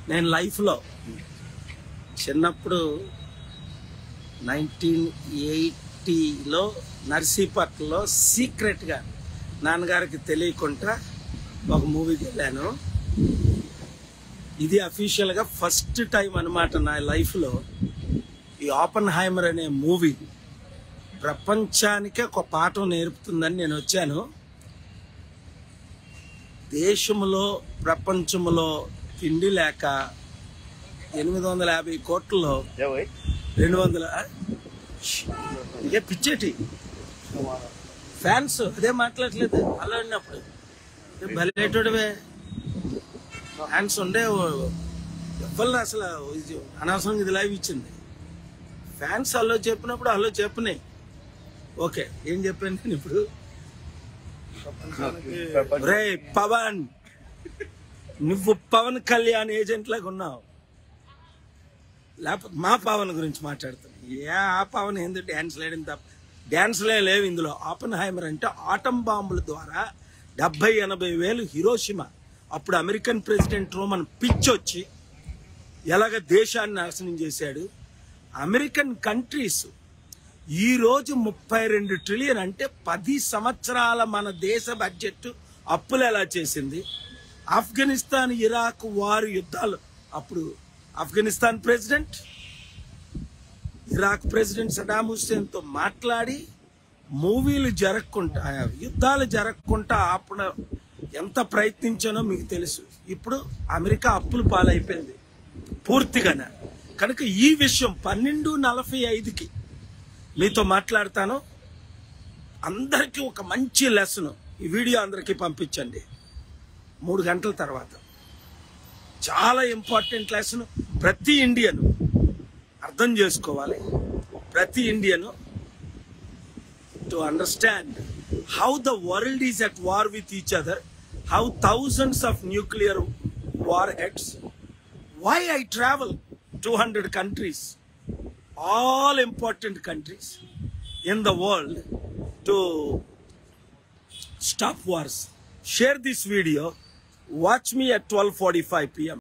నేను లైఫ్లో చిన్నప్పుడు నైన్టీన్ ఎయిటీలో నర్సీపట్నంలో సీక్రెట్గా నాన్నగారికి తెలియకుండా ఒక మూవీకి వెళ్ళాను ఇది అఫీషియల్గా ఫస్ట్ టైం అనమాట నా లైఫ్లో ఈ ఓపెన్ హైమర్ అనే మూవీ ప్రపంచానికే ఒక పాఠం నేర్పుతుందని నేను వచ్చాను దేశంలో ప్రపంచంలో తిండి లేక ఎనిమిది వందల యాభై కోట్లలో రెండు వందల ఇక పిచ్చేటి ఫ్యాన్స్ అదే మాట్లాడలేదు అలా ఉన్నప్పుడు బలేటోడివే ఫ్యాన్స్ ఉండే ఎవరిని అసలు ఇది అనవసరంగా ఇది లైవ్ ఇచ్చింది ఫ్యాన్స్ అల్లో చెప్పినప్పుడు అల్లో చెప్పినాయి ఓకే ఏం చెప్పాను నేను ఇప్పుడు రే పవన్ నువ్వు పవన్ కళ్యాణ్ ఏజెంట్ లాగా ఉన్నావు లేకపోతే మా పవన్ గురించి మాట్లాడుతాను ఏ ఆ పవన్ ఎందుకు డ్యాన్స్ లేడని తప్ప డ్యాన్స్లే లేవు ఇందులో ఆపన్ హైమర్ అంటే ఆటం బాంబుల ద్వారా డెబ్బై ఎనభై వేలు హిరోషిమా అప్పుడు అమెరికన్ ప్రెసిడెంట్ రోమన్ పిచ్చొచ్చి ఎలాగ దేశాన్ని నాశనం చేశాడు అమెరికన్ కంట్రీస్ ఈ రోజు ముప్పై రెండు ట్రిలియన్ అంటే పది సంవత్సరాల మన దేశ బడ్జెట్ అప్పులు ఎలా చేసింది ఆఫ్ఘనిస్తాన్ ఇరాక్ వారు యుద్ధాలు అప్పుడు Afghanistan president Iraq president Saddam Hussein తో మాట్లాడి మూవీలు జరగకుండా యుద్ధాలు జరగకుండా ఆపడ ఎంత ప్రయత్నించానో మీకు తెలుసు ఇప్పుడు అమెరికా అప్పులు పాలైపోయింది పూర్తిగానే కనుక ఈ విషయం పన్నెండు నలభై ఐదుకి మీతో మాట్లాడతాను అందరికీ ఒక మంచి లెసన్ ఈ వీడియో అందరికీ పంపించండి మూడు గంటల తర్వాత చాలా ఇంపార్టెంట్ లెసన్ ప్రతి ఇండియన్ అర్థం చేసుకోవాలి ప్రతి Indian to understand how the world is at war with each other how thousands of nuclear warheads why I travel 200 countries, all important countries in the world to stop wars. Share this video. Watch me at 12:45 p.m.